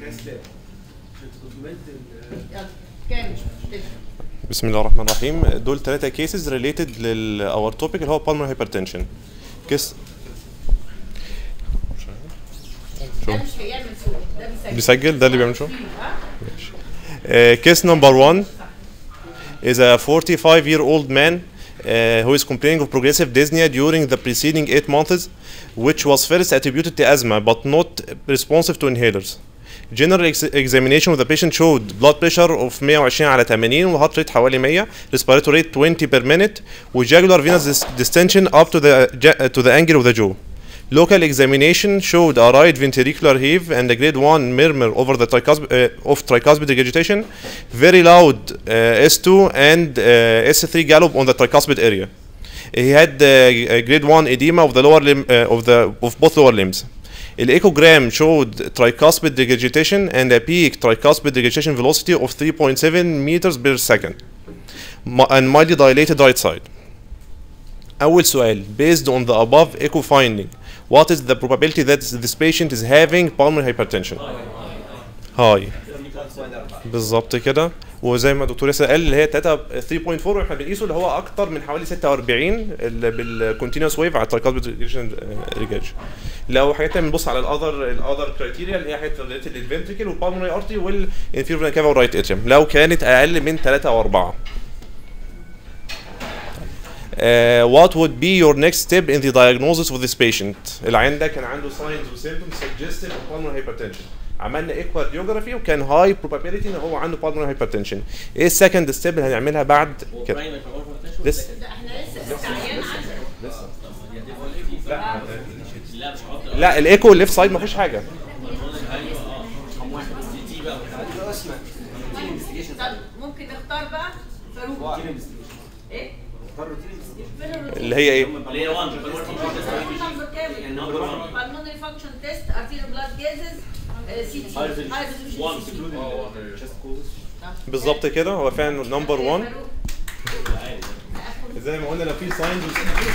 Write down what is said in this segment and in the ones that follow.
يلا كامل بسم الله الرحمن الرحيم دول ثلاثة كيسز ريليتد لل اور توبيك اللي هو بالمر هايبرتنشن كيس ده مش هيعمل صوت ده بيسجل بيسجل ده اللي بيعمل شو ها؟ case number one is a 45 year old man uh, who is complaining of progressive dyspnea during the preceding eight months, which was first attributed to asthma but not responsive to inhalers. General ex examination of the patient showed blood pressure of 120 على 80 وهارت rate حوالي 100 respiratory rate 20 per minute وjugular venous dis- distension up to the ja- to the angle of the jaw. Local examination showed a right ventricular heave and a grade 1 murmur over the tricuspid, uh, of tricuspid regurgitation, very loud uh, S2 and uh, S3 gallop on the tricuspid area. He had uh, a grade 1 edema of the lower limb uh, of the of both lower limbs. The echogram showed tricuspid regurgitation and a peak tricuspid regurgitation velocity of 3.7 meters per second Mi- and mildly dilated right side. أول سؤال based on the above echo finding what is the probability that this patient is having pulmonary hypertension هاي بالظبط كده وزي ما الدكتور ياسر قال اللي هي 3 3.4 واحنا بنقيسه اللي هو اكتر من حوالي 46 بالكونتينوس ويف على الترايكاسبيد ريجاج لو حاجات تانية بنبص على الاذر الاذر كرايتيريا اللي هي حاجات ريليتد للفنتريكل والبالمونري ارتري والانفيرور كافا والرايت اتريم لو كانت اقل من 3 او 4 Uh, what would be your next step in the diagnosis of this patient؟ العيان ده كان عنده signs و symptoms suggestive of pulmonary hypertension. عملنا ايكوارديوجرافي وكان هاي probability ان هو عنده pulmonary hypertension. ايه السكند ستيب اللي هنعملها بعد كده؟ لسه ده احنا لسه لسه عيان عنده لا الايكو الليفت سايد ما فيهوش حاجه. طب ممكن نختار بقى فاروق ايه؟ اللي هي ايه؟ نمبر كامل pulmonary function test arterial blood gases سي تي high resolution CT. بالظبط كده هو فعلا نمبر 1 فاروق. زي ما قلنا لو في ساينز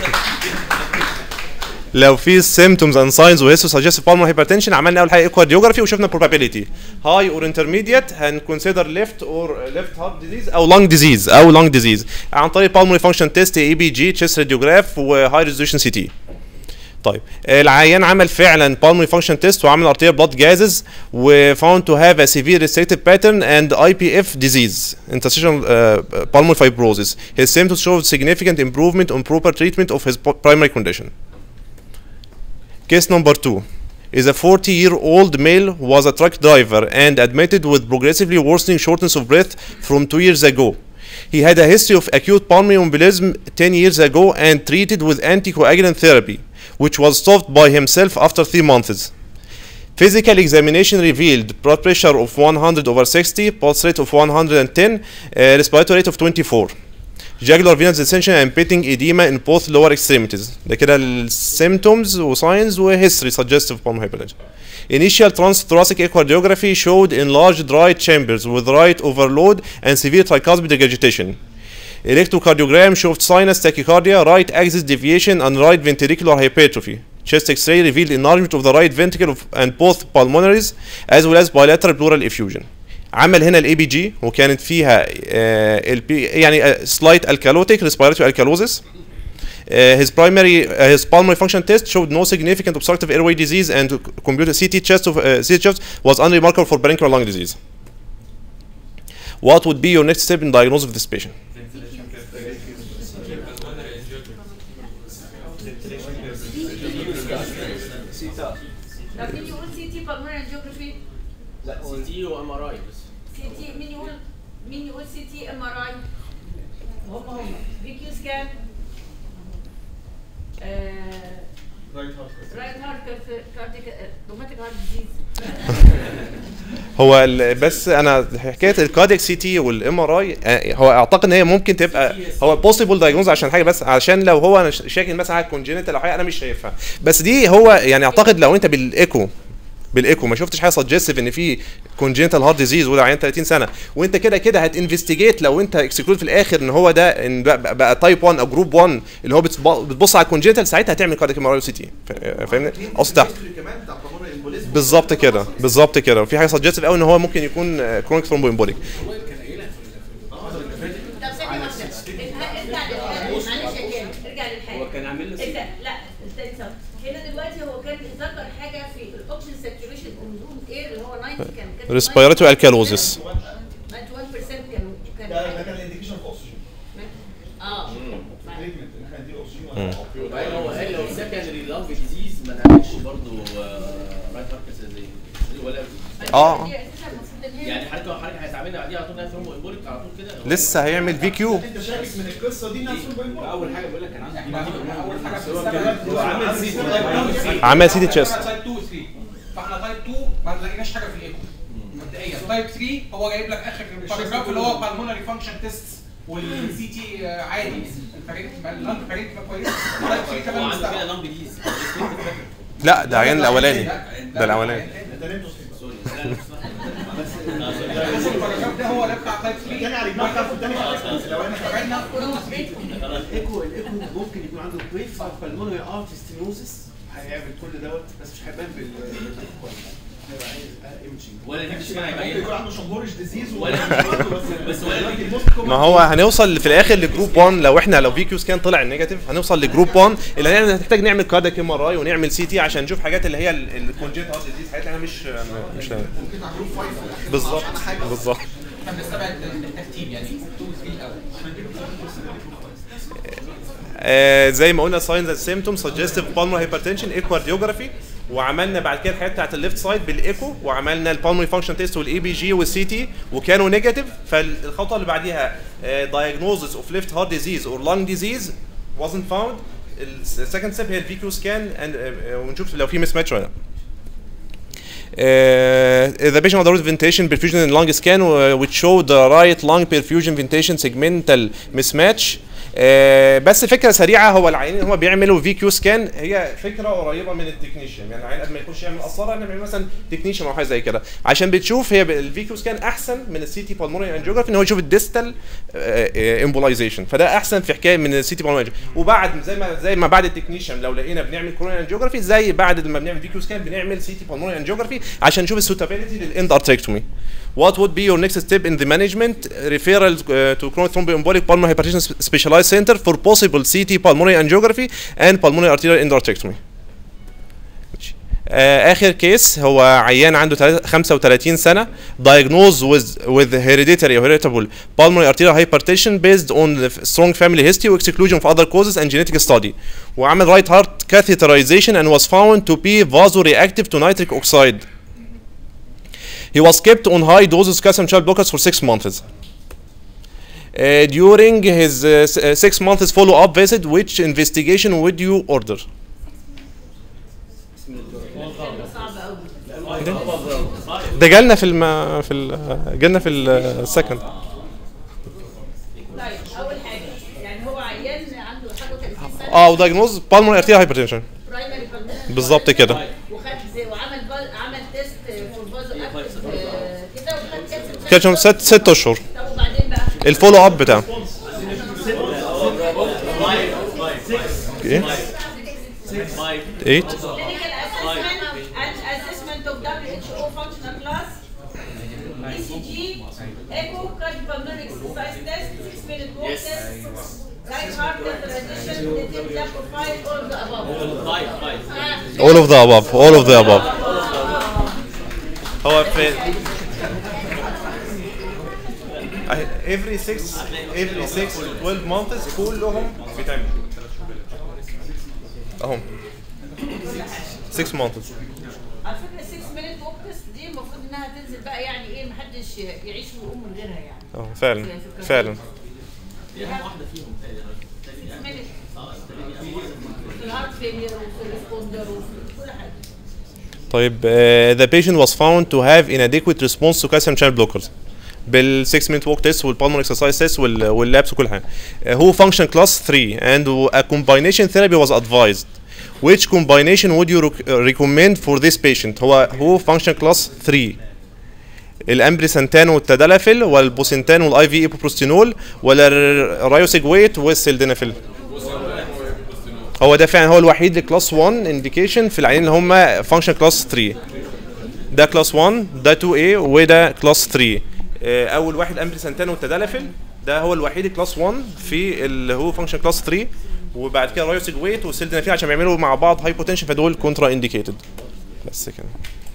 لو في symptoms and signs وهيستو suggestive pulmonary hypertension عملنا اول حاجه ايكوارديوجرافي وشفنا probability high or intermediate هنكونسيدر left or left heart disease او lung disease او lung disease عن طريق pulmonary function test اي بي جي chest radiograph و high resolution سي تي طيب العيان عمل فعلا pulmonary function test وعمل arterial blood gases و found to have a severe restrictive pattern and IPF disease interstitial uh, pulmonary fibrosis. His symptoms showed significant improvement on proper treatment of his po- primary condition. Case number two is a 40 year old male who was a truck driver and admitted with progressively worsening shortness of breath from two years ago. He had a history of acute pulmonary embolism 10 years ago and treated with anticoagulant therapy, which was stopped by himself after three months. Physical examination revealed blood pressure of 100 over 60, pulse rate of 110, uh, respiratory rate of 24. Jugular venous dissension and pitting edema in both lower extremities. ده كده ال symptoms و signs و history suggestive pulmonary hypertension. Initial transthoracic echocardiography showed enlarged right chambers with right overload and severe tricuspid regurgitation. Electrocardiogram showed sinus tachycardia, right axis deviation, and right ventricular hypertrophy. Chest X-ray revealed enlargement of the right ventricle of, and both pulmonaries, as well as bilateral pleural effusion. عمل هنا الاي بي جي وكانت فيها آه البي يعني سلايت الكالوتيك ريسبيراتوري الكالوزيس Uh, his primary, uh, his pulmonary function test showed no significant obstructive airway disease, and computer CT chest of uh, CT chest was unremarkable for parenchymal lung disease. What would be your next step in diagnosis of this patient? طب مين يقول سي تي pulmonary angiography لا سي تي وام ار اي بس سي تي مين يقول مين يقول سي تي ام ار اي هم هم في كيو سكان رايت هارت كارديك روماتيك هارت ديزيز هو ال- بس انا حكايه الكاردياك سي تي والام ار اي هو اعتقد ان هي ممكن تبقى هو بوسيبل دايجنوز عشان حاجه بس عشان لو هو انا ش- شاكك مثلا على كونجينيتال او حاجه انا مش شايفها بس دي هو يعني اعتقد لو انت بالايكو بالايكو ما شفتش حاجه سجستيف ان في كونجنتال هارت ديزيز وده عيان 30 سنه وانت كده كده هتنفستيجيت لو انت اكسكلود في الاخر ان هو ده ان بقى, بقى تايب 1 او جروب 1 اللي هو بتب- بتبص على الكونجنتال ساعتها هتعمل كاردياك ام سي تي فاهمني اصل تحت بالظبط كده بالظبط كده وفي حاجه سجستيف قوي ان هو ممكن يكون كرونيك ثرومبو امبوليك طب ثانية واحدة ارجع للحالة معلش يا كامل ارجع للحالة هو كان عامل له انت لا استنى ثواني. هنا دلوقتي هو كان ذكر حاجة في الاوكسجين ساتوريشن اندون اير اللي هو 90 كان كان ريسبيراتوري الكالوزيس 91% كانوا كان ده كان الانديكيشن في اكسجين اه تريتمنت ان احنا نديله اكسجين وبعدين هو قال لو سكندري لانج ديزيز ما نعملش برضه رايت هارت زي ولا اه. دي أساساً المفروض إن هي- يعني حضرتك حضرتك هتعملها بعديها على طول نايف ثرومبو امبوليك على طول كده لسه هيعمل في كيو انت شاكك من القصه دي نفس البايبول اول حاجه بقول لك كان عندي اول حاجه في هو السنة كان- هو عامل سي عمل سي دي تشيست تايب 2 و 3 فاحنا تايب 2 ما لقيناش حاجه في الايكو مبدئيا تايب 3 هو جايب لك اخر باراجراف اللي هو بالمونري فانكشن تيست والسي تي عادي الفريق اللانج فريق كويس تايب 3 هو كمان عنده كده مستوعب لانج ديزيز لا ده عيان الاولاني ده الاولاني انت نمت سوري لا، لا، اسمع. بس الباراجراف ده هو ده بتاع تايب 3 الثاني على دماغك والثاني خلاص لو انا تابعنا الايكو الايكو ممكن يكون عنده بريف اوف بالمونري ارت ستينوزس هيعمل كل دوت بس مش هيبان بال هيبقى عايز ايمجنج ولا دي مش كده ممكن هيبين يكون عنده شمبورش ديزيز ولا- بس ولا دي- ما هو هنوصل في الاخر لجروب 1 لو احنا لو في كيو سكان طلع نيجاتيف هنوصل لجروب 1 اللي هنعمل- هنحتاج نعمل كاردياك ام ار اي ونعمل سي تي عشان نشوف حاجات اللي هي الكونجنت هارت ديزيز حاجات احنا مش مش ممكن على جروب 5 في الاخر بالظبط عشان حاجه بالظبط احنا بنستبعد الترتيب يعني 2 3 الاول آه زي ما قلنا ساينز اند سيمتوم سجستيف بالمر هايبرتنشن ايكوارديوجرافي وعملنا بعد كده الحته بتاعت الليفت سايد بالايكو وعملنا البالمري فانكشن تيست والاي بي جي والسي تي وكانوا نيجاتيف فالخطوه اللي بعديها diagnosis اوف ليفت هارت ديزيز اور لانج ديزيز wasn't found السكند ستيب هي الفي كيو سكان ونشوف لو في مس ماتش ولا لا Uh, the patient underwent ventilation perfusion in lung scan uh, which showed the right lung perfusion ventilation segmental mismatch آه، بس فكره سريعه هو العيانين هم بيعملوا في كيو سكان هي فكره قريبه من التكنيشن يعني العيان قبل ما يخش يعمل قسطره نعمل مثلا تكنيشن او حاجه زي كده عشان بتشوف هي الفي كيو سكان احسن من السي تي بالمونري انجيوجرافي ان هو يشوف الديستال امبولايزيشن فده احسن في حكايه من السي تي بالمونري وبعد زي ما زي ما بعد التكنيشن لو لقينا بنعمل كوروني انجيوجرافي زي بعد ما بنعمل في كيو سكان بنعمل سي تي بالمونري انجيوجرافي عشان نشوف السوتابيلتي للاند ارتريكتومي What would be your next step in the management? Referral uh, to chronic thromboembolic pulmonary hypertension sp- specialized center for possible CT pulmonary angiography and pulmonary arterial endarterectomy. ماشي. آه، اخر كيس هو عيان عنده تلاتة- 35 سنه diagnosed with with hereditary or heritable pulmonary arterial hypertension based on the f- strong family history or exclusion of other causes and genetic study وعمل right heart catheterization and was found to be vasoreactive to nitric oxide He was kept on high doses calcium channel blockers for six months. Uh, during his uh, s- uh, six months follow-up visit, which investigation would you order? صعب قوي ده جالنا في الم... في ال... جالنا في السكند طيب اول حاجه يعني هو عيان عنده حاجه 30 سنه اه ودايجنوز بالمونري ارتيريال هايبرتنشن برايمري بالظبط كده وخد زي وعمل با- عمل تيست فور فازو اكتف كده وخد كالسيوم كالسيوم ست ست اشهر طب وبعدين بقى الفولو اب بتاعه ايه 8 clinical assessment and assessment of WHO functional class ECG echo cardiopulmonary exercise test six minute walk test right heart catheterization detailed lab profile all of the above طيب طيب آه. all of the above all of the above هو في every 6 every 6 12 months كلهم بيتعمل اهم 6 months على فكره 6 minute walk test دي المفروض انها تنزل بقى يعني ايه محدش يعيش ويقوم من غيرها يعني اه فعلا فعلا دي اهم واحده فيهم 6 minute في الهارت فيلير وفي الريسبوندر وفي كل حاجه طيب uh, the patient was found to have inadequate response to calcium channel blockers بال 6 minute walk test والpulmonary exercise test وال واللابس وكل حاجه uh, هو function class 3 and a combination therapy was advised which combination would you rec- recommend for this patient هو هو function class 3 الامبريسنتان والتدلافيل ولا البوسنتان والاي في ايبوبروستينول ولا الرايوسيجويت والسيلدينافيل هو ده فعلا هو الوحيد لكلاس 1 انديكيشن في العيانين اللي هم فانكشن كلاس 3 ده كلاس 1 ده 2A وده كلاس 3 آه، اول واحد امبريسنتان والتدلافيل ده هو الوحيد كلاس 1 في اللي هو فانكشن كلاس 3 وبعد كده رايوسيجويت والسيلدينافيل عشان بيعملوا مع بعض هايبوتنشن فدول كونترا انديكيتد بس كده